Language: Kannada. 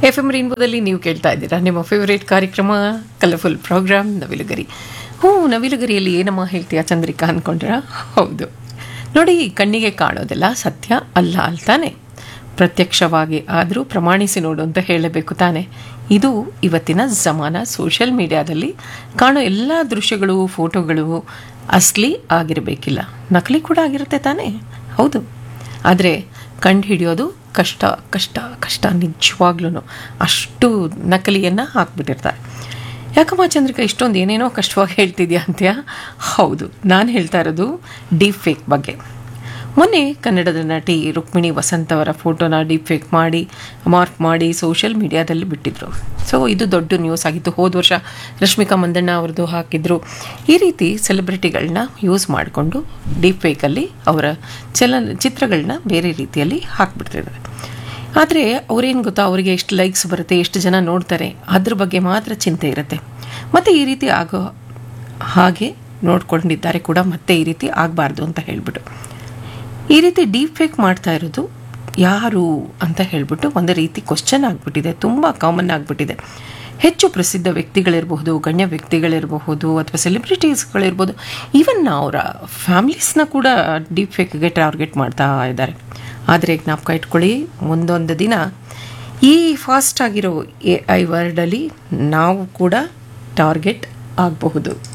ಎಫ್ ಎಂ ರೇನ್ಬೋದಲ್ಲಿ ನೀವು ಕೇಳ್ತಾ ಇದ್ದೀರಾ ನಿಮ್ಮ ಫೇವರೇಟ್ ಕಾರ್ಯಕ್ರಮ ಕಲರ್ಫುಲ್ ಪ್ರೋಗ್ರಾಮ್ ನವಿಲುಗರಿ ಹ್ಞೂ ನವಿಲುಗರಿಯಲ್ಲಿ ಏನಮ್ಮ ಹೇಳ್ತೀಯಾ ಚಂದ್ರಿಕಾ ಅಂದ್ಕೊಂಡ್ರ ಹೌದು ನೋಡಿ ಕಣ್ಣಿಗೆ ಕಾಣೋದೆಲ್ಲ ಸತ್ಯ ಅಲ್ಲ ಅಲ್ತಾನೆ ಪ್ರತ್ಯಕ್ಷವಾಗಿ ಆದರೂ ಪ್ರಮಾಣಿಸಿ ನೋಡು ಅಂತ ಹೇಳಬೇಕು ತಾನೆ ಇದು ಇವತ್ತಿನ ಜಮಾನ ಸೋಷಿಯಲ್ ಮೀಡಿಯಾದಲ್ಲಿ ಕಾಣೋ ಎಲ್ಲ ದೃಶ್ಯಗಳು ಫೋಟೋಗಳು ಅಸ್ಲಿ ಆಗಿರಬೇಕಿಲ್ಲ ನಕಲಿ ಕೂಡ ಆಗಿರುತ್ತೆ ತಾನೇ ಹೌದು ಆದರೆ ಕಂಡು ಹಿಡಿಯೋದು ಕಷ್ಟ ಕಷ್ಟ ಕಷ್ಟ ನಿಜವಾಗ್ಲೂ ಅಷ್ಟು ನಕಲಿಯನ್ನು ಹಾಕ್ಬಿಟ್ಟಿರ್ತಾರೆ ಯಾಕಮ್ಮ ಚಂದ್ರಿಕಾ ಇಷ್ಟೊಂದು ಏನೇನೋ ಕಷ್ಟವಾಗಿ ಹೇಳ್ತಿದ್ಯಾ ಅಂತ್ಯಾ ಹೌದು ನಾನು ಹೇಳ್ತಾ ಇರೋದು ಡೀಪ್ ಫೇಕ್ ಬಗ್ಗೆ ಮೊನ್ನೆ ಕನ್ನಡದ ನಟಿ ರುಕ್ಮಿಣಿ ವಸಂತ್ ಅವರ ಫೋಟೋನ ಡೀಪ್ ಫೇಕ್ ಮಾಡಿ ಮಾರ್ಕ್ ಮಾಡಿ ಸೋಷಿಯಲ್ ಮೀಡಿಯಾದಲ್ಲಿ ಬಿಟ್ಟಿದ್ರು ಸೊ ಇದು ದೊಡ್ಡ ನ್ಯೂಸ್ ಆಗಿತ್ತು ಹೋದ ವರ್ಷ ರಶ್ಮಿಕಾ ಮಂದಣ್ಣ ಅವ್ರದ್ದು ಹಾಕಿದ್ರು ಈ ರೀತಿ ಸೆಲೆಬ್ರಿಟಿಗಳನ್ನ ಯೂಸ್ ಮಾಡಿಕೊಂಡು ಡೀಪ್ ಫೇಕಲ್ಲಿ ಅವರ ಚಲನ ಚಿತ್ರಗಳನ್ನ ಬೇರೆ ರೀತಿಯಲ್ಲಿ ಹಾಕ್ಬಿಡ್ತಿದ್ದಾರೆ ಆದರೆ ಅವ್ರೇನು ಗೊತ್ತಾ ಅವರಿಗೆ ಎಷ್ಟು ಲೈಕ್ಸ್ ಬರುತ್ತೆ ಎಷ್ಟು ಜನ ನೋಡ್ತಾರೆ ಅದ್ರ ಬಗ್ಗೆ ಮಾತ್ರ ಚಿಂತೆ ಇರುತ್ತೆ ಮತ್ತು ಈ ರೀತಿ ಆಗೋ ಹಾಗೆ ನೋಡ್ಕೊಂಡಿದ್ದಾರೆ ಕೂಡ ಮತ್ತೆ ಈ ರೀತಿ ಆಗಬಾರ್ದು ಅಂತ ಹೇಳ್ಬಿಟ್ಟು ಈ ರೀತಿ ಡೀಪ್ ಫೇಕ್ ಮಾಡ್ತಾ ಇರೋದು ಯಾರು ಅಂತ ಹೇಳ್ಬಿಟ್ಟು ಒಂದು ರೀತಿ ಕ್ವಶನ್ ಆಗಿಬಿಟ್ಟಿದೆ ತುಂಬ ಕಾಮನ್ ಆಗಿಬಿಟ್ಟಿದೆ ಹೆಚ್ಚು ಪ್ರಸಿದ್ಧ ವ್ಯಕ್ತಿಗಳಿರಬಹುದು ಗಣ್ಯ ವ್ಯಕ್ತಿಗಳಿರಬಹುದು ಅಥವಾ ಸೆಲೆಬ್ರಿಟೀಸ್ಗಳಿರ್ಬೋದು ಈವನ್ ಅವರ ಫ್ಯಾಮ್ಲೀಸ್ನ ಕೂಡ ಡೀಪ್ ಫೇಕ್ಗೆ ಟಾರ್ಗೆಟ್ ಮಾಡ್ತಾ ಇದ್ದಾರೆ ಆದರೆ ಜ್ಞಾಪಕ ಇಟ್ಕೊಳ್ಳಿ ಮುಂದೊಂದು ದಿನ ಈ ಫಾಸ್ಟ್ ಆಗಿರೋ ಎ ಐ ವರ್ಡಲ್ಲಿ ನಾವು ಕೂಡ ಟಾರ್ಗೆಟ್ ಆಗಬಹುದು